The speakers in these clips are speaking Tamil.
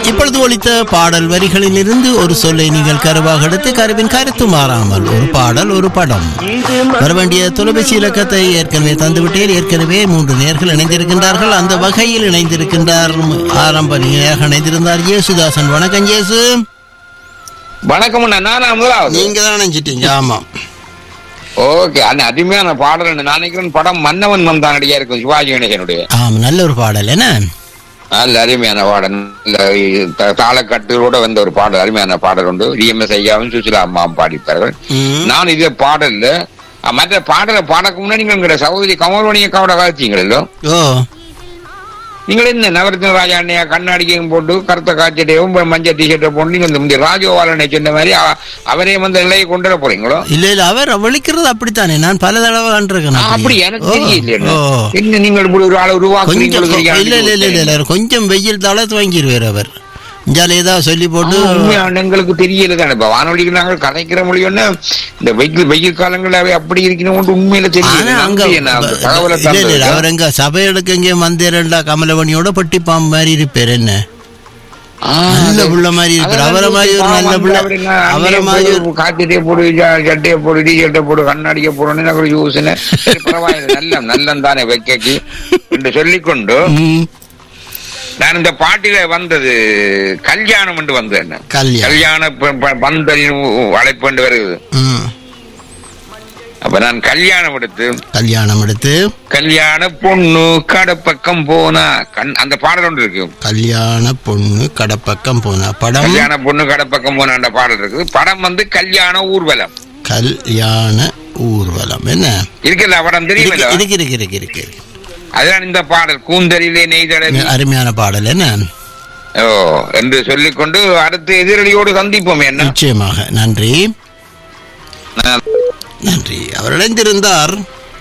இப்பொழுது ஒலித்த பாடல் வரிகளில் இருந்து ஒரு சொல்லை நீங்கள் கருவாக எடுத்து கருவின் கருத்து மாறாமல் ஒரு பாடல் ஒரு படம் வர வேண்டிய தொலைபேசி இலக்கத்தை ஏற்கனவே தந்துவிட்டேன் ஏற்கனவே மூன்று நேர்கள் இணைந்திருக்கின்றார்கள் அந்த வகையில் இணைந்திருக்கின்றார் ஆரம்ப நேராக இணைந்திருந்தார் இயேசுதாசன் வணக்கம் இயேசு வணக்கம் அண்ணா நானா முதலாவது நீங்க தான் நினைச்சிட்டீங்க ஆமா ஓகே அந்த அருமையான பாடல் நான் நினைக்கிறேன் படம் மன்னவன் வந்தான் நடிகா இருக்கும் சிவாஜி கணேசனுடைய ஆமா நல்ல ஒரு பாடல் என்ன நல்ல அருமையான பாடல் நல்ல த- தாளக்கட்டுகளோட வந்த ஒரு பாடல் அருமையான பாடல் உண்டு டிஎம்எஸ் ஐயாவும் சுசிலா அம்மாவும் பாடிப்பார்கள் ம். நான் இதே பாடல்ல அஹ், மற்ற பாடலை பாடக்கு முன்னாடி நீங்க உங்களோட சகோதரி கமல்வணிய கவட காய்ச்சிங்களோ ஓ நீங்கள் என்ன நவரத்ன ராஜா அண்ணையா கண்ணாடிக்கையும் போட்டு கருத்த காய்ச்சட்டையும் மஞ்சள் டிஷர்ட்டை போட்டு நீங்க இந்த முந்தைய ராஜகோபாலனை சொன்ன மாதிரி அவ- அவரே வந்து நிலையை கொண்டு வர போறீங்களோ இல்ல இல்ல அவர் விழிக்கிறது அப்படித்தானே நான் பல தடவை கண்டிருக்கேன் ஆ, அப்படி எனக்கு ஓ, தெரியல ஓ. என்ன நீங்கள் இப்படி ஒரு ஆளை கொஞ்சம் உருவாக்குறீங்களோ இல்ல இல்ல இல்ல இல்ல இல்ல கொஞ்சம் வெயில் தள துவங்கிடுவார் அவர் இஞ்சால ஏதாவது சொல்லி போட்டு உண்மையான எங்களுக்கு தெரியல தானே இப்ப வானொலிக்கு நாங்கள் கதைக்கிற மொழியோன்னு இந்த வெயில் வெயில் காலங்களாவே அப்படி இருக்கணும் உண்மையில தெரியல ஆனா அங்க நம்பி என்ன அந்த தகவலை இல்ல இல்ல இல்ல, தந்ததுக்கு. அவர் எங்க சபைகளுக்கு எங்கே மந்திரண்டா கமலவணியோட பட்டி பாம்பு மாதிரி இருப்பார் என்ன ஆ, நல்ல அது- புள்ள மாதிரி இருப்பார் அதான் அவரை மாதிரி ஒரு பாவம் நல்ல வந்து புள்ள அவரு என்ன, அவரை அங்கேயே மாதிரி போய் ஒரு- காத்திட்டே போடு ஜ- சட்டையை போடு டிஷர்ட்டை போடு கண்ணாடிக்க போடணும்னு எனக்கு ஒரு யோசனை சரி, பரவாயில்லை நல்ல நல்லம் தானே வைக்கக்கு என்று சொல்லிக்கொண்டு ம், நான் இந்த பாட்டில வந்தது கல்யாணம் என்று வந்தேன் கல்யாணம் கல்யாண ப- ப- பந்தலின் அழைப்பு என்று வருது ம், அப்ப நான் கல்யாணம் எடுத்து கல்யாணம் எடுத்து கல்யாண பொண்ணு கடை பக்கம் போனா கண் அந்த பாடல் ஒன்று இருக்கு கல்யாண பொண்ணு கடப்பக்கம் போனா படம் கல்யாண பொண்ணு கடை பக்கம் போன அந்த பாடல் இருக்கு படம் வந்து கல்யாண ஊர்வலம் கல்யாண ஊர்வலம் என்ன இருக்குல்ல படம் தெரியுமில்ல இருக்கு இருக்கு இருக்கு இருக்கு இருக்கு அதுதான் இந்த பாடல் கூந்தலிலே நெய்தளவி அருமையான பாடல் என்ன ஓ என்று சொல்லிக்கொண்டு அடுத்து எதிரொலியோடு சந்திப்போம் என்ன நிச்சயமாக நன்றி நான் நன்றி அவர் இணைந்திருந்தார்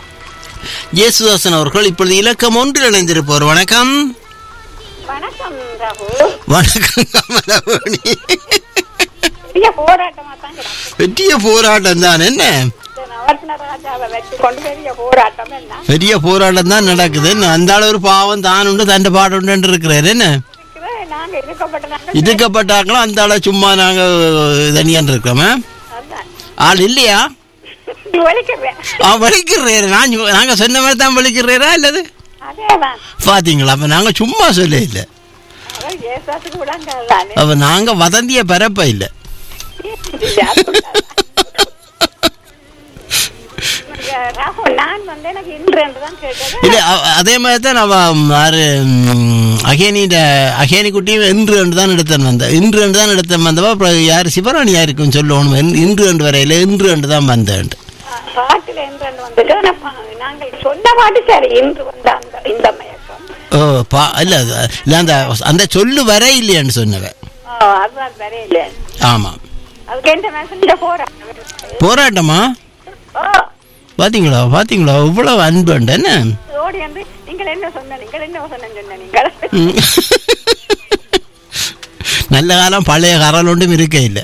இயேசுதாசன் அவர்கள் இப்பொழுது இலக்கம் ஒன்றில் இணைந்திருப்பவர் வணக்கம் வணக்கம் ரகு வணக்கம் கமலவாணி பெரிய போராட்டமா தான் கிடக்கு பெரிய போராட்டம் தான் என்ன இந்த நவரத்ன ராஜாவை வச்சு கொண்டு பெரிய போராட்டம் என்ன பெரிய போராட்டம் தான் நடக்குது என்ன அந்த ஆள் ஒரு பாவம் தான் உண்டு தண்டை பாடு உண்டு இருக்கிறார் என்ன இருக்குது. நாங்க இருக்கப்பட்ட நாங்க இதுக்கப்பட்டாங்களும் அந்த ஆளை சும்மா நாங்க தனியான் இருக்கிறோமே அதான். ஆள் இல்லையா இது ஒலிக்கிறேன் ஆ வலிக்கிறாரு நான் சு- நாங்க சொன்ன மாதிரி தான் வலிக்கிறா இல்லது அதேதான் பாத்தீங்களா அப்ப நாங்க சும்மா சொல்ல இல்லை அதான் ஏசாத்துக்கு விடாங்க தானே அப்ப நாங்க வதந்திய பரப்ப இல்லை ராகுல் நான் வந்து எனக்கு இன்று என்று தான் கேட்டது இல்ல அ- அதே மாதிரி தான் அவ யாரு ம், அகேனிட அகேனி குட்டியும் இன்று என்று தான் எடுத்தேன் வந்த இன்று என்று தான் எடுத்தேன் வந்தவா அப்புறம் யார் சிவராணி யாருக்கும் சொல்லணும் இன்- இன்று என்று வரையில இன்று என்று தான் வந்தேன் பாட்டில் என்று வந்துட்டு ஆனா பா- நாங்கள் சொன்ன பாட்டு சரி இன்று வந்த அந்த இந்த மயக்கம் ஓ பா இல்ல அது- இல்ல அந்த அந்த சொல்லு வர இல்லையான்னு சொன்னவன் ஓ, அதுதான் வரையில ஆமா அதுக்கு எந்த மேசன்ல போறாங்க போராட்டமா ஓ பாத்தீங்களா பாத்தீங்களா இவ்வளவு அன்பு உண்டு என்ன ஓடி வந்து நீங்கள் என்ன சொன்ன நீங்கள் என்ன சொன்ன சொன்ன நீங்கள் ம். நல்ல காலம் பழைய கரல் ஒன்றும் இருக்க இல்லை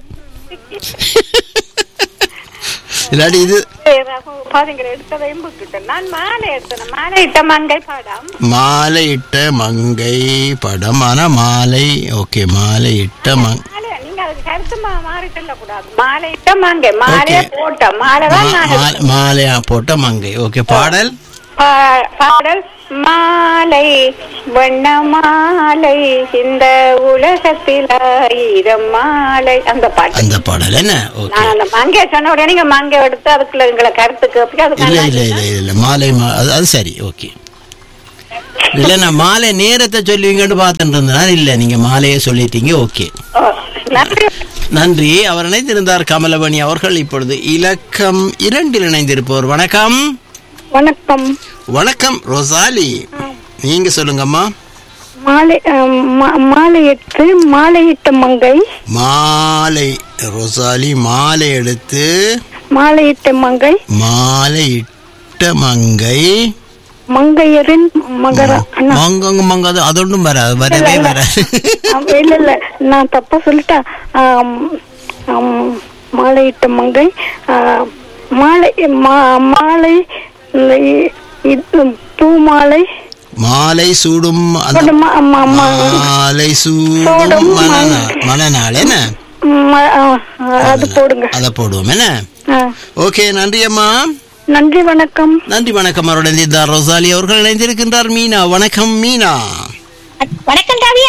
இல்லாட்டி இது பாருங்க எடுத்ததையும் விட்டுட்டேன் நான் மாலை எடுத்தேன் மாலை இட்ட மங்கை பாடம் மாலை இட்ட மங்கை படம் ஆனா மாலை ஓகே மாலை இட்ட மங் மாலை நீங்க அதுக்கு கருத்து மா மாறிட்டல கூடாது மாலை இட்ட மங்கை மாலையை Okay. போட்ட மாலை தான் மா- நான் மா- மாலையா போட்ட மங்கை ஓகே பாடல் பா- பாடல் மாலை வண்ண மாலை இந்த உலகத்தில் ஆயிரம் மாலை அந்த பாட்டு அந்த பாடல் என்ன ஓகே நான் அந்த மங்கையை சொன்ன உடனே நீங்க மங்கை எடுத்து அதுக்குள்ள எங்களை கருத்து கேப்பீங்க அது இல்ல நல்லா இல்ல இல்ல இல்ல மாலை மா- அது அது சரி ஓகே இல்ல நான் மாலை நேரத்தை சொல்லுவீங்கன்னு பார்த்துட்டு இருந்தேன் இல்ல நீங்க மாலையே சொல்லிட்டீங்க ஓகே ஓ, நன்றி நன்றி அவர் இணைந்திருந்தார் கமலவணி அவர்கள் இப்பொழுது இலக்கம் இரண்டில் இணைந்திருப்பவர் வணக்கம் வணக்கம் வணக்கம் ரொசாலி நீங்க சொல்லுங்கம்மா மாலை அஹ், மா- மாலையிட்டு மாலையிட்ட மங்கை மாலை ரொசாலி மாலை எடுத்து மாலையிட்ட மங்கை மாலை இட்ட மங்கை மங்கையரின் மகர அண்ணா மங்கங்க மங்க அது அதொன்றும் வராது வரவே வராது ஆம், இல்ல இல்ல நான் தப்பா சொல்லிட்டேன் ஆம், ஆம், மாலையிட்ட மங்கை ஆ, மாலை மா- மாலை இந்த இ- இது பூ மாலை மாலை சூடும் அந்த போடு, மா- மா- மா- மாலை சூடும் சூடும் மணநாள் மணநாள் என்ன ம- ஆ, அது போடுங்க அதை போடுவோம் என்ன ஆ. ஓகே நன்றி அம்மா நன்றி வணக்கம் நன்றி வணக்கம் அவருடன் இணைந்திருந்தார் ரோசாலி அவர்கள் இணைந்திருக்கின்றார் மீனா வணக்கம் மீனா வணக்கம் காவியா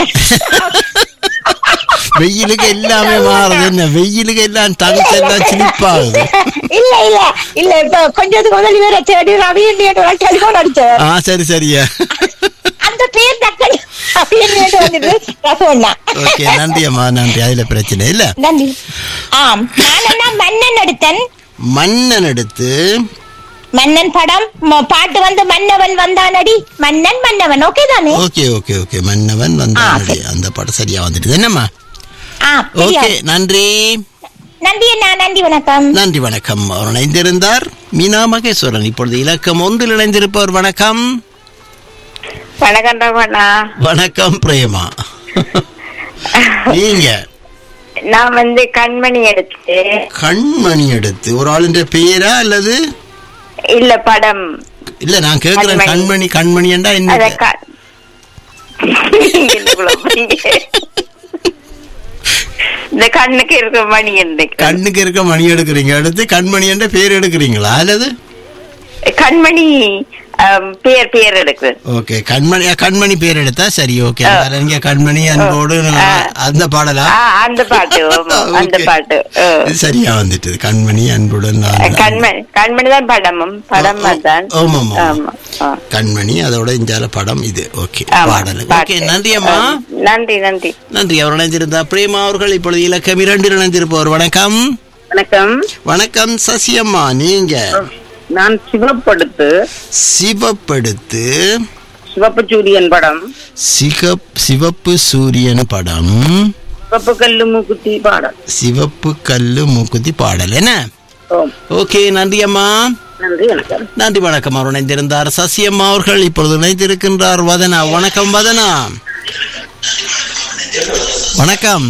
வெயிலுக்கு எல்லாமே மாறுது என்ன வெயிலுக்கு எல்லாம் டங்ஸ் எல்லாம் சிலிப்பாகுது இல்ல இல்ல இல்ல இப்ப கொஞ்சத்துக்கு முதல் வேற செடி ரவி டெலிபோன் அடிச்சேன் ஆ சரி சரியா அந்த பேர் டக்குனு ரவி வந்துட்டு ரசோன்னா ஓகே நன்றி அம்மா நன்றி அதுல பிரச்சனை இல்ல நன்றி ஆம் நான் என்ன மன்னன் எடுத்தேன் மன்னன் எடுத்து மன்னன் படம் ம- பாட்டு வந்து மன்னவன் வந்தானடி மன்னன் மன்னவன் ஓகே தானே ஓகே ஓகே ஓகே மன்னவன் வந்தானடி அந்த படம் சரியா வந்துட்டு என்னம்மா ஆ சரியா ஓகே நன்றி நன்றி அண்ணா நன்றி வணக்கம் நன்றி வணக்கம் அவர் இணைந்திருந்தார் மீனா மகேஸ்வரன் இப்பொழுது இலக்கம் ஒன்றில் இணைந்திருப்பவர் வணக்கம் வணக்கம் ரமணா வணக்கம் பிரேமா நீங்க நான் வந்து கண்மணி எடுத்து கண்மணி எடுத்து ஒரு ஆளுன்ற பெயரா அல்லது இல்ல படம் இல்ல நான் கேக்குறேன் கண்மணி. கண்மணி கண்மணி என்றா அத என்ன க- இதுக்குள்ள போறீங்க. இந்த கண்ணுக்கு இருக்க மணி இருக்கு கண்ணுக்கு இருக்க மணி எடுக்கிறீங்க அடுத்து கண்மணி என்ற பேர் எடுக்கிறீங்களா அல்லது கண்மணி ஆம், பேர் பேர் எடுக்கு ஓகே கண்மணி அஹ், கண்மணி பேர் எடுத்தா சரி ஓகே ஆ. வேற எங்க கண்மணி அன்போடு ஆ. அந்த பாடலா ஆ, அந்த பாட்டு ஆமா, அந்த Okay. பாட்டு ஆ. இது சரியா வந்துட்டு கண்மணி அன்புடன் நான் கண்மணி கண்மணி தான் படமும் படம் ஓ, ஓ, தான் ஆமா, ஆமா. ஆமா ஆ. கண்மணி அதோட இஞ்சால படம் இது ஓகே ஆமா, பாடல் ஓகே பாட்டு. நன்றி அம்மா ஆ, நன்றி நன்றி நன்றி அவர் இணைந்திருந்தா பிரேமா அவர்கள் இப்பொழுது இலக்கம் இரண்டு இணைந்திருப்பவர் வணக்கம் வணக்கம் வணக்கம் சசியம்மா நீங்க நான் சிவப்படுத்து சிவப்படுத்து சிவப்பு சூரியன் படம் சிகப் சிவப்பு சூரியன் படம் சிவப்பு கல்லு மூக்குத்தி பாடம் சிவப்பு கல்லு மூக்குத்தி பாடல் என்ன ஓம் ஓகே நன்றி அம்மா நன்றி வணக்கம் நன்றி வணக்கம் அவர் இணைந்திருந்தார் சசியம்மா அவர்கள் இப்பொழுது இணைந்திருக்கின்றார் வதனா வணக்கம் வதனா வணக்கம்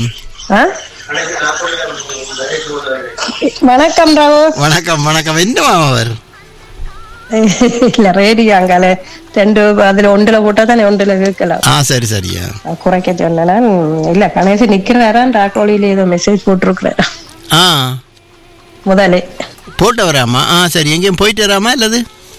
வணக்கம் ராவு வணக்கம் வணக்கம் என்னவா அவர் இல்ல ரேடியோ அங்கால ரெண்டு அதுல ஒன்றுல போட்டா தானே ஒன்றுல கேட்கலாம் ஆ சரி சரியா குறைக்க சொன்னேன் இல்ல கணேசன் நிக்கிறாரான் ராக்கோலியில ஏதோ மெசேஜ் போட்டிருக்கிறார் ஆ முதலே போட்டு வராமா ஆ சரி எங்கேயும் போயிட்டு வராமா இல்லது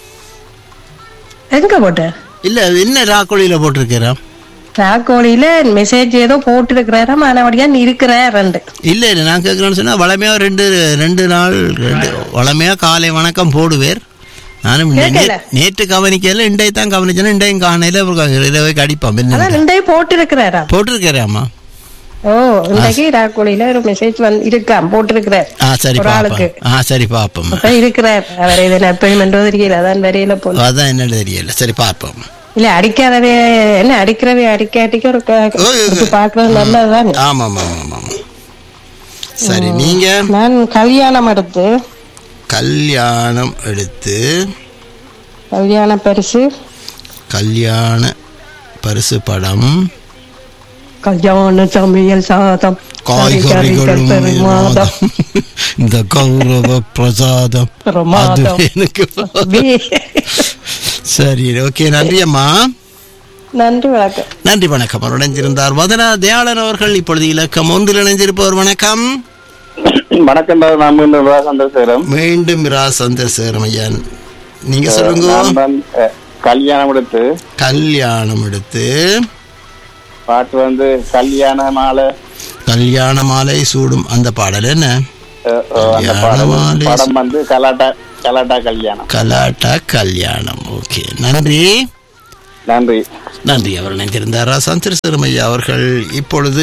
எங்க போட்ட இல்ல என்ன ராக்கோழியில போட்டிருக்கிறான் ராக்கோலியில மெசேஜ் ஏதோ போட்டிருக்கிறாராம் ஆனபடியா நீ இருக்கிறார் ரெண்டு இல்ல இல்ல நான் கேட்கறேன்னு சொன்னா வளமையா ரெண்டு ரெண்டு நாள் ரெண்டு வளமையா காலை வணக்கம் போடுவேர் நானும் நே- கேட்கல. நேற்று கவனிக்கல இண்டைய தான் கவனிச்சேன் இண்டையும் காணையில இரவே கடிப்பான் அதான் என்ன ரெண்டையும் போட்டிருக்கிறாராம் போட்டிருக்கிறாமா ஓ இன்றைக்கு ராக்கோலியில ஒரு மெசேஜ் வந்து இருக்காம் போட்டிருக்கிறார் ஆ சரி ஒரு ஆளுக்கு பாப்போம் ஆ சரி பாப்போம் அப்ப இருக்கிறார் அவர் இது நற்பெருமென்றோ தெரியல அதான் வரையில போல அதான் என்னன்னு தெரியல சரி பாப்போம் இல்ல அடிக்காதவே என்ன அடிக்கிறவே அடிக்க அடிக்க ஒரு க- ஓ, ஓ, கொடுத்து பாக்குறது நல்லதுதான் ஆமா ஆமா ஆமா ஆமா சரி நீங்க நான் கல்யாணம் எடுத்து கல்யாணம் எடுத்து கல்யாண பரிசு கல்யாண பரிசு படம் கல்யாண சமையல் சாதம் காய்கறிகளும் பெருமாதம் இந்த கௌரவ பிரசாதம் அது பிரமாதம். எனக்கு வே- சரி ஓகே நன்றி அம்மா நன்றி வணக்கம் நன்றி வணக்கம் அவர் இணைந்திருந்தார் வதனா தயாளன் அவர்கள் இப்பொழுது இலக்கம் ஒன்றில் இணைந்திருப்பவர் வணக்கம் வணக்கம் டாக்டர். நான் மீண்டும் ரா சந்திரசேகரம் மீண்டும் இரா சந்திரசேகரம் ஐயா நீங்க சொல்லுங்க நான் தான், அஹ், கல்யாணம் எடுத்து கல்யாணம் எடுத்து பாட்டு வந்து கல்யாண மாலை கல்யாண மாலை சூடும் அந்த பாடல் என்ன அஹ், அஹ், அந்த கல்யாண படம் மாலை படம் வந்து கலாட்டா கலாட்டா கல்யாணம் கலாட்டா கல்யாணம் ஓகே நன்றி நன்றி நன்றி அவர் இணைந்திருந்தார் சந்திரசேகரம் ஐயா அவர்கள் இப்பொழுது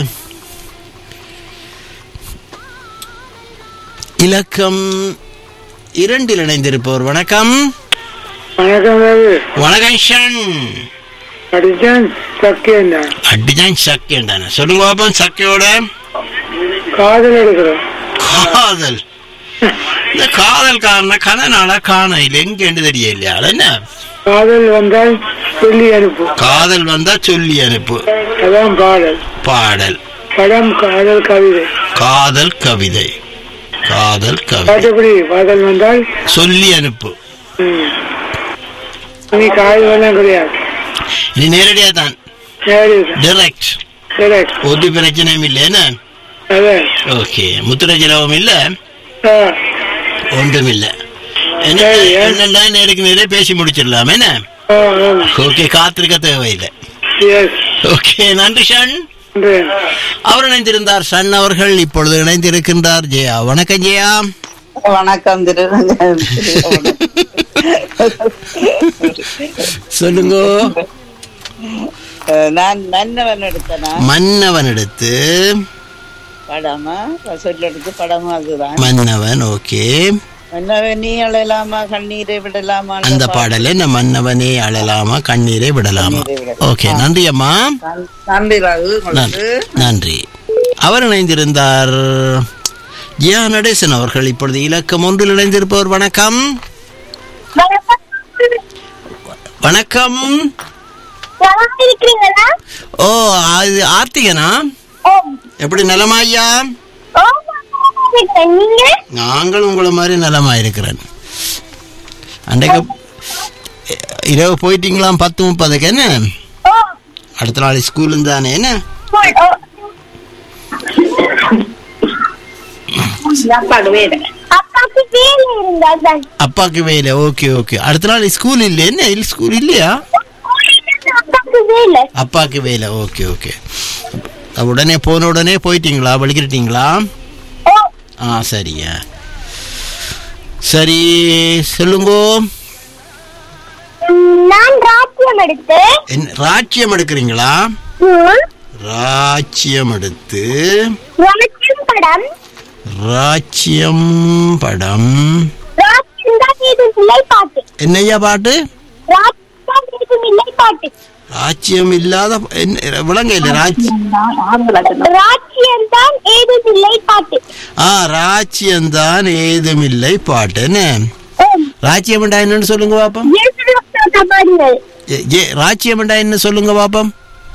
இலக்கம் இரண்டில் இணைந்திருப்பவர் வணக்கம் வணக்கம் ரவி வணக்கம் ஷன் அடிச்சான் சக்கியம் தான் அடிதான் சக்கை தானே சொல்லுங்க பாப்போம் சக்கையோட காதல் எடுக்கிறோம் காதல் இந்த காதல் காரண கன நாளா காண இல்லை எங்கேண்டு தெரியலையா என்ன காதல் வந்தால் சொல்லி அனுப்பு காதல் வந்தா சொல்லி அனுப்பு அதான் பாடல் பாடல் படம் காதல் கவிதை காதல் கவிதை காதல் கவிதை பாட்டுப்படி காதல் வந்தால் சொல்லி அனுப்பு ம், இனி காய்கறி எல்லாம் கிடையாது இனி நேரடியா தான் சரி டைரக்ட் சரி ஒரு பிரச்சனையும் இல்லை என்ன அதே ஓகே முத்திர செலவும் இல்ல ஆ ஒன்றும் இல்ல என்ன சரி. என்னென்ன நேருக்கு நேரே பேசி முடிச்சிடலாம் என்ன ஆ ஆமா ஓகே காத்திருக்க தேவையில்லை எஸ் ஓகே நன்றி ஷன் நன்றி அவர் இணைந்திருந்தார் ஷன் அவர்கள் இப்பொழுது இணைந்திருக்கின்றார் ஜெயா வணக்கம் ஜெயா வணக்கம் திரு சொல்லுங்க நான் மன்னவன் எடுத்தனா மன்னவன் எடுத்து படமா சொல்லெடுத்து படமா அதுதான் மன்னவன் ஓகே மன்னவன் நீ அழலாமா கண்ணீரை விடலாமா அந்த பாடலை நம்ம மன்னவனே அழலாமா கண்ணீரை விடலாமா ஓகே நன்றி அம்மா நன்றி ராகு நன்றி நன்றி அவர் இணைந்திருந்தார் ஜியா நடேசன் அவர்கள் இப்பொழுது இலக்கம் ஒன்றில் இணைந்திருப்பவர் வணக்கம் வணக்கம் இருக்கிறீங்களா ஓ அது ஆர்த்திகனா எப்படி நலமா ஐயா நீங்க நாங்கள் உங்களை மாதிரி நலமா இருக்கிறேன் அன்றைக்கு இரவு போயிட்டீங்களாம் பத்து முப்பதுக்கு என்ன அடுத்த நாள் ஸ்கூல் தானே என்ன அப்பாக்கு வேலை இருந்தா தான் அப்பாக்கு வேலை ஓகே ஓகே அடுத்த நாள் ஸ்கூல் இல்லை என்ன இல்லை ஸ்கூல் இல்லையா அப்பாக்கு வேலை அப்பாக்கு வேலை ஓகே ஓகே உடனே போன உடனே போயிட்டீங்களா வலிக்கிட்டீங்களா ஆ சரியா சரி சொல்லுங்க நான் ராஜ்யம் எடுத்து என்ன ராஜ்யம் எடுக்கிறீங்களா ம், ராஜ்யம் எடுத்து ராஜ்யம் படம் ராஜ்யம் படம் ராஜ்யம் தான் ஏதும் இல்லை பாட்டு என்னய்யா பாட்டு ராஜ்யம் தான் ஏதும் இல்லை பாட்டு ராஜ்யம் இல்லாத என்ன- விளங்க இல்லை ராஜ்யம் ராஜ்யம் தான் ஏதும் இல்லை பாட்டு ஆ ராஜ்யம்தான் ஏதுமில்லை பாட்டு என்ன ஓம். ராஜ்யம்டா என்னன்னு சொல்லுங்க பாப்பம் இயேசுவின் பாடுங்கள் ஏ- ஏ ராஜ்யம்டா என்ன சொல்லுங்க பாப்பம்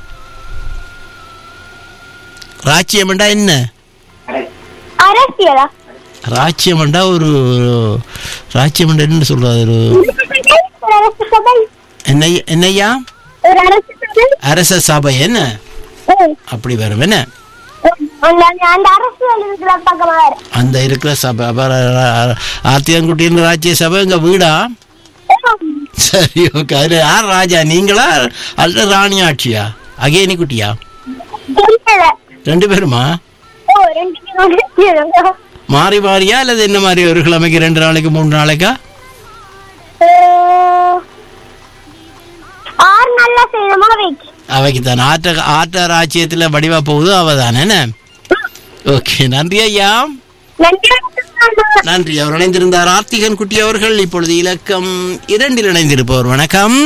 ராஜ்யம்டா என்ன அரசியலா ராஜ்யம்டா ஒரு ராஜ்யம்டா என்ன சொல்றது ஒரு ஒரு அரசு சபை என்ன என்னய்யா ஒரு அரசு சபை அரச சபை என்ன ஓம். அப்படி வரும் என்ன அந்த அந்த அரசியல் இருக்கிற பக்கம் வேற அந்த இருக்கிற சபை அப்புறம் ஆத்தியங்குட்டியின் ராஜ்ய சபை எங்க வீடா ஓம். சரி ஓகே அதுல யார் ராஜா நீங்களா அல்ல ராணி ஆட்சியா அகேனி குட்டியா தெரியல ரெண்டு பேருமா ஓ ரெண்டு பேரும் இருக்கிறாங்க. மாறி மாறியா அல்லது என்ன மாதிரி ஒரு கிழமைக்கு ரெண்டு நாளைக்கு மூணு நாளைக்கா ஓ. ஆறு நல்லா செய்யணுமா வைக்கு அவைக்கு தான் ஆட்ட ஆட்ட ராஜ்யத்துல வடிவா போகுது அவ தானே என்ன ஓகே நன்றி ஐயா நன்றி வணக்கம். நன்றி அவர் இணைந்திருந்தார் ஆர்த்திகன் குட்டி அவர்கள் இப்பொழுது இலக்கம் இரண்டில் இணைந்திருப்பவர் வணக்கம்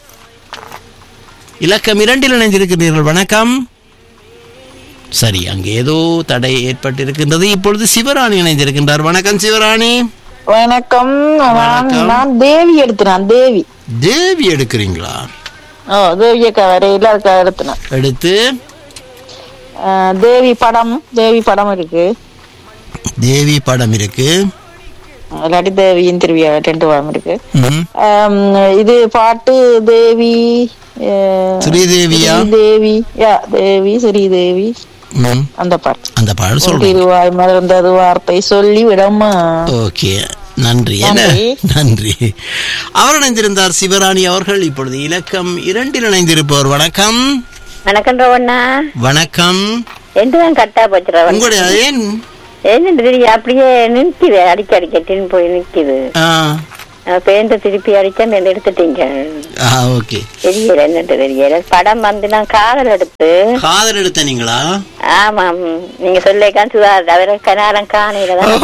இலக்கம் இரண்டில் இணைந்திருக்கிறீர்கள் வணக்கம் சரி அங்கே ஏதோ தடை ஏற்பட்டிருக்கின்றது இப்பொழுது சிவராணி இணைந்திருக்கின்றார் வணக்கம் சிவராணி வணக்கம் நான் வணக்கம். நான் தேவி எடுத்துனேன் தேவி தேவி எடுக்கிறீங்களா ஓ தேவிய வரையில இருக்க எடுத்துனேன் எடுத்து அஹ், தேவி படம் தேவி படம் இருக்கு தேவி படம் இருக்கு இல்லாட்டி தேவியின் திருவிழா ரெண்டு படம் இருக்கு ம். ஆம், இது பாட்டு தேவி அஹ், ஸ்ரீதேவியா தேவி யா தேவி ஸ்ரீதேவி ம். அந்த பாட்டு அந்த பாடல் சொல்றேன் திருவாய் மலர்ந்தது வார்த்தை சொல்லி விடமா ஓகே நன்றி என்ன நன்றி. நன்றி அவர் இணைந்திருந்தார் சிவராணி அவர்கள் இப்பொழுது இலக்கம் இரண்டில் இணைந்திருப்பவர் வணக்கம் வணக்கம் ரவண்ணா வணக்கம் ரெண்டுதான் கட்டா போச்சு ரவண்ணா உங்களுடைய ஏன் என்ன தெரியும் அப்படியே நிற்குது அடிக்க அடிக்கட்டின்னு போய் நிற்குது ஆ பேருந்து திருப்பி அடிச்சா மேல எடுத்துட்டீங்க ஆ ஓகே தெரியல என்னட்டு தெரியல படம் வந்து நான் காதல் எடுத்து காதல் எடுத்த நீங்களா ஆமாம் நீங்க சொல்லிக்கான் சுதார் அவரை கனாரம் காணையில தான்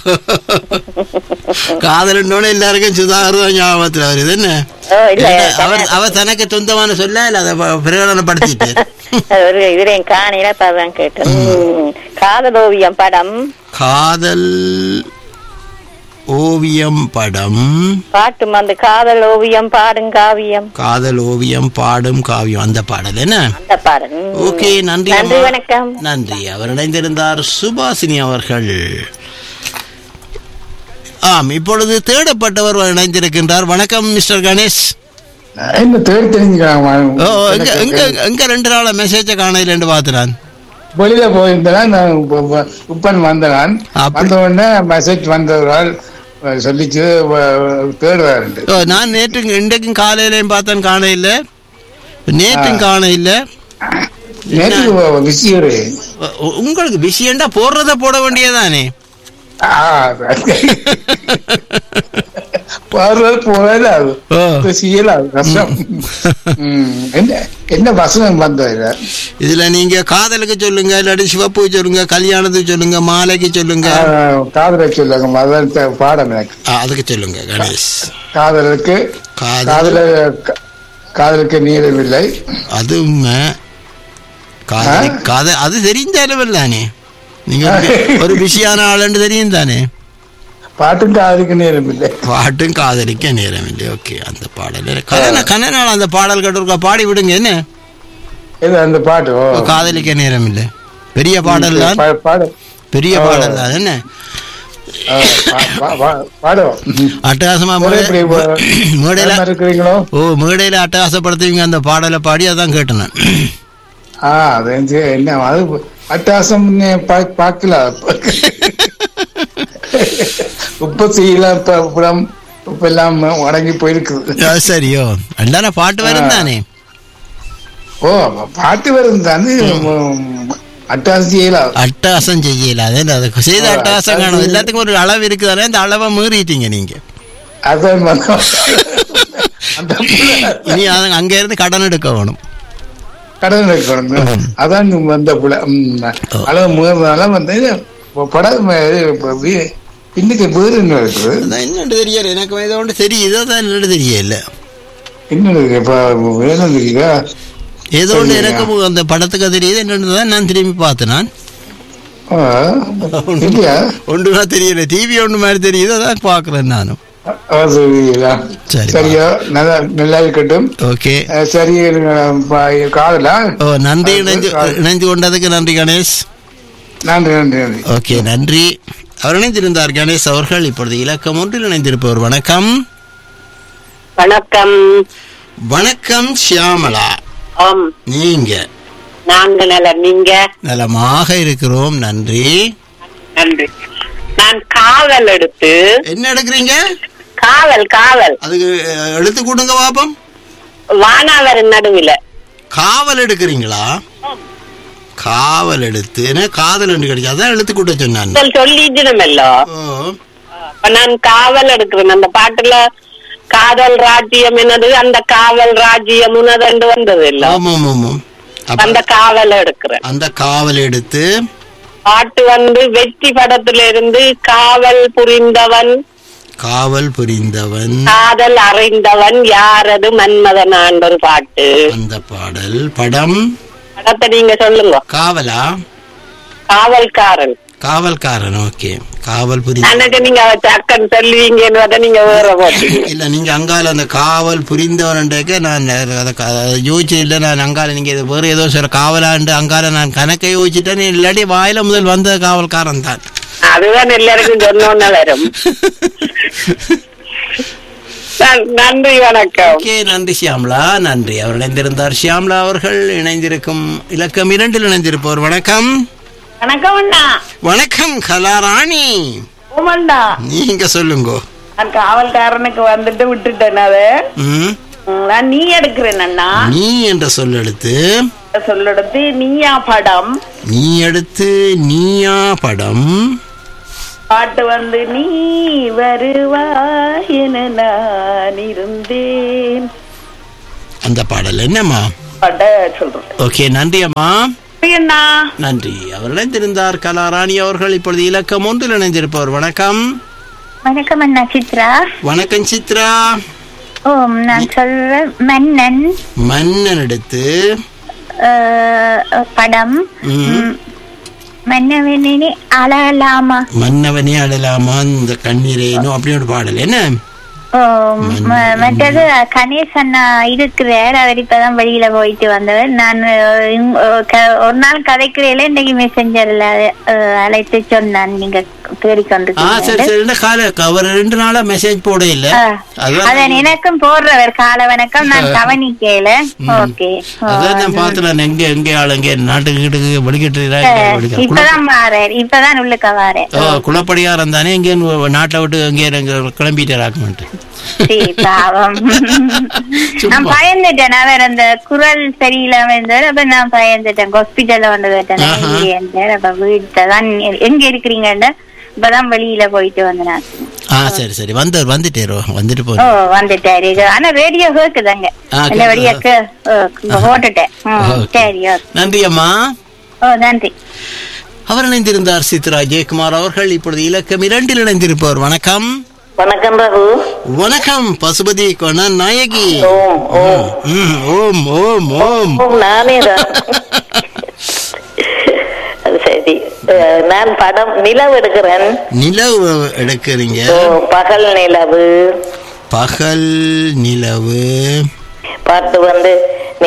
காதல் எல்லாருக்கும் சுதாகர் ஞாபகத்துல வருது என்ன ஓ இல்ல என்ன, அவர் அவர் தனக்கு சொந்தமான சொல்ல இல்ல அதை ப- பிரகடனப்படுத்திட்டு ஒரு இதுரையும் காணையில அதான் கேட்டேன் ம். காதல் ஓவியம் படம் காதல் ஓவியம் படம் பாட்டு வந்து காதல் ஓவியம் பாடும் காவியம் காதல் ஓவியம் பாடும் காவியம் அந்த பாடல் என்ன அந்த பாடல் ம். ஓகே நன்றி நன்றி அம்மா. வணக்கம் நன்றி அவர் இணைந்திருந்தார் சுபாசினி அவர்கள் ஆம் இப்பொழுது தேடப்பட்டவர் இணைந்திருக்கின்றார் வணக்கம் மிஸ்டர் கணேஷ் என்ன தேடி தெரிஞ்சுக்கிறாங்க ஓ எங்க எங்க எங்க ரெண்டு நாளா மெசேஜை காணையிலன்னு பார்த்து நான் வெளியில போயிருந்தேன் நான் இப்ப- இப்ப உப்பன் வந்தேன் அப்படி- வந்த உடனே மெசேஜ் வந்தவரால் சொல்லிச்சு வ- தேடுறாரு ஓ நான் நேற்று இன்றைக்கும் காலையிலையும் பார்த்தேன் காணையில் நேற்றும் காணையில் நேற்று விஷயம் உங்களுக்கு பிஸியண்டா போடுறத போட வேண்டியதானே பார்வை போகல அது ஓ. இப்ப செய்யல அது கஷ்டம் ம். என்ன என்ன வசனம் வந்தது இதுல நீங்க காதலுக்கு சொல்லுங்க இல்லாட்டி சிவப்புக்கு சொல்லுங்க கல்யாணத்துக்கு சொல்லுங்க மாலைக்கு சொல்லுங்க காதலை சொல்லுங்க அதான் த- பாடம் எனக்கு ஆ, அதுக்கு சொல்லுங்க கணேஷ் காதலுக்கு காதல் காதல காதலுக்கு நீளமில்லை அது உண்மை காதலி காதல் அது தெரிஞ்சாலும் தானே நீங்க ஒரு- ஒரு பிஸியான ஆளுன்னு தெரியும் தானே பாட்டும் காதலுக்கு நேரமில்லை பாட்டும் காதலிக்க நேரம் இல்லை ஓகே அந்த பாடல் கன கனநாள் அந்த பாடல் கேட்டிருக்கா பாடி விடுங்க என்ன இது அந்த பாட்டு ஓ. காதலிக்க நேரம் இல்லை பெரிய பாடல் தான் பா- பாடு பெரிய ஓ. பாடல் தான் என்ன ஆ, பா- பா- பா- பாடுவோம் அட்டகாசமா ஒரே இப்படி மேடை- பா- மேடையில நல்லா இருக்கிறீங்களோ ஓ மேடையில அட்டகாசப்படுத்துவீங்க அந்த பாடலை பாடி அதான் கேட்டேன் நான் ஆ அது வந்து என்ன அது அட்டாசம் பா- பார்க்கல உப்பு செய்யல புறம் உப்பு எல்லாம் அடங்கி போயிருக்குது அது சரியோ அண்டான பாட்டு வரும் தானே ஓ பாட்டு வரும் தானே அட்டாசம் செய்யலாம் அட்டகாசம் செய்யல அதான் அதுக்கு செய்த ஆ, அட்டகாசம் காணும் அது- எல்லாத்துக்கும் ஒரு அளவு இருக்குதானே அந்த அளவை மீறிட்டீங்க நீங்க அதான் வந்தோம். அந்த இனி அது அங்க இருந்து கடன் எடுக்க வேணும் கடன் இருக்கணும் அதான் வந்த புல ம், அளவு முகர்னால வந்து படம் இப்ப வீ- பின்னுக்கு வேறு என்ன இருக்குது அதான் என்னன்னு தெரியல எனக்கு ஏதோ ஒன்று தெரியுது அதான் என்னன்னு தெரியல இன்னும் இருக்கு இப்ப வேணும் இருக்கா ஏதோ ஒன்று சரியா. எனக்கு அந்த படத்துக்கு தெரியுது என்னன்னு தான் நான் திரும்பி பார்த்தேன் நான் ஆ, இல்லையா ஒன்றுமா தெரியல டிவி ஒன்று மாதிரி தெரியுது அதான் பார்க்குறேன் நானும் அது இல்லையா? சரி. சரியா நல்லா நல்லா இருக்கட்டும் ஓகே அஹ், சரி காதலா ஓ நன்றி இணைஞ்சு இணைந்து கொண்டதுக்கு நன்றி கணேஷ் நன்றி நன்றி நன்றி ஓகே நன்றி அவர் இணைந்திருந்தார் கணேஷ் அவர்கள் இப்பொழுது இலக்கம் ஒன்றில் இணைந்திருப்பவர் வணக்கம் வணக்கம் வணக்கம் ஷியாமலா ஆம் நீங்க நாங்க நலம் நீங்க நலமாக இருக்கிறோம் நன்றி நன்றி நான் காவல் எடுத்து என்ன எடுக்கிறீங்க காவல் காவல் அதுக்கு அஹ், எடுத்து கொடுங்க பாப்போம் வானாவரன் நடுவில் காவல் எடுக்கிறீங்களா காவல் எடுத்து என்ன காதல் என்று கிடைக்கும் அதான் எழுத்து கூட்ட சொன்னான் சொல்லிட்டுனமல்லோ ஓ அப்ப நான் காவல் எடுக்கிறேன் அந்த பாட்டுல காதல் ராஜ்யம் என்னது அந்த காவல் ராஜ்யம் உனதண்டு வந்தது இல்ல ஆமாம் ஆமாம் அப்ப அந்த காவல் எடுக்கிறேன் அந்த காவல் எடுத்து பாட்டு வந்து வெற்றி படத்துல இருந்து காவல் புரிந்தவன் காவல் புரிந்தவன் காதல் அறிந்தவன் யாரது மன்மதன் ஒரு பாட்டு அந்த பாடல் படம் படத்தை நீங்க சொல்லுங்க காவலா காவல்காரன் காவல்காரன் ஓகே காவல் புரி எனக்கு நீங்க அவ சக்கன் சொல்லுவீங்கன்னு நீங்க வேற போட்டீங்க இல்ல நீங்க அங்கால அந்த காவல் புரிந்தவன்டேக்க நான் அதை க- அதை யோசிச்சு இல்ல நான் அங்கால நீங்க இது வேற ஏதோ சொல்ல காவலாண்டு அங்கால நான் கணக்கை யோசிச்சுட்டேன் இல்லாட்டி வாயில முதல் வந்த காவல்காரன் தான் அதுதான் எல்லாருக்கும் சொன்னோன்னு வரும் நன்- நன்றி வணக்கம் ஓகே நன்றி ஷியாம்லா நன்றி அவர் இணைந்திருந்தார் ஷியாம்லா அவர்கள் இணைந்திருக்கும் இலக்கம் இரண்டில் இணைந்திருப்பவர் வணக்கம் வணக்கம் அண்ணா வணக்கம் கலாராணி ஓமண்டா நீங்க சொல்லுங்க நான் காவல்காரனுக்கு வந்துட்டு விட்டுட்டேன் அது ம் ம், நான் நீ எடுக்கிறேன் அண்ணா நீ என்ற சொல்லெடுத்து சொல்லெடுத்து நீயா படம் நீ எடுத்து நீயா படம் பாட்டு வந்து நீ வருவாய் என நான் இருந்தேன் அந்த பாடல் என்னம்மா பாட்ட சொல்றேன் ஓகே நன்றி அம்மா சரி அண்ணா நன்றி அவர் இணைந்திருந்தார் கலாராணி அவர்கள் இப்பொழுது இலக்கம் ஒன்றில் இணைந்திருப்பவர் வணக்கம் வணக்கம் அண்ணா சித்ரா வணக்கம் சித்ரா ஓம் நான் சொல்றேன் மன்னன் மன்னன் எடுத்து அஹ், படம் ம், ம், மன்னவனே அழலாமா மன்னவனே அழலாமா இந்த கண்ணீரேனும் அப்படி ஒரு பாடல் என்ன ஓ, ம- மற்றது கணேஷ் அண்ணா இருக்கிறார் அவர் இப்பதான் வெளியில போயிட்டு வந்தவர் நான் அஹ், இங்க- அஹ், க- ஒரு நாள் கதைக்கிறேல இன்னைக்கு மெசஞ்சர்ல அழைத்து சொன்னான் நீங்க தேடிக்கொண்டு ஆ சரி சரி இந்த கால அவர் ரெண்டு நாளா மெசேஜ் போட இல்ல அதான் அதான் எனக்கும் போடுறவர் கால வணக்கம் நான் கவனிக்கல ஓகே அதான் நான் பார்த்தேன் எங்க எங்க ஆள் எங்க நாட்டுக்கு கிட்டுக்கு வெளிக்கிட்டு இப்பதான் வாரேன் இப்பதான் உள்ளுக்க வாரேன் ஓ குளப்படியாரம் தானே எங்கே நாட்டை விட்டு எங்கே கிளம்பிட்டு ராக்கமெண்ட் சீ, பாவம் நான் பயந்துட்டேன் அவர் அந்த குரல் சரியில்லாம இருந்தாரு அப்ப நான் பயந்துட்டேன் ஹாஸ்பிட்டல்ல வந்து கேட்டேன் ஆஹா. எங்க இருந்தாரு அப்ப வீட்டுல தான் எங்க இருக்கிறீங்கன்னு இப்பதான் வெளியில போயிட்டு வந்தேன் ஆ சரி சரி வந்து வந்துட்டேரோ வந்துட்டு ஓ போறேன் வந்துட்டாரு இது. ஆனா ரேடியோ கேக்குதாங்க ஆ, அந்த வழியா கே- ஓ, போட்டுட்டேன் ம், ஓகே. சரி ஓகே. நன்றி அம்மா ஓ நன்றி அவர் இணைந்திருந்தார் சித்ரா ஜெயக்குமார் அவர்கள் இப்பொழுது இலக்கம் இரண்டில் இணைந்திருப்பவர் வணக்கம் வணக்கம் ரகு வணக்கம் பசுபதி கொணன் நாயகி ஓம் ஓம் ம், ஓம் ஓம் ஓம் ஓம் நானே தான் அது சரி அஹ், நான் படம் நிலவு எடுக்கிறேன் நிலவு எடுக்கிறீங்க ஓ, பகல் நிலவு பகல் நிலவு பாட்டு வந்து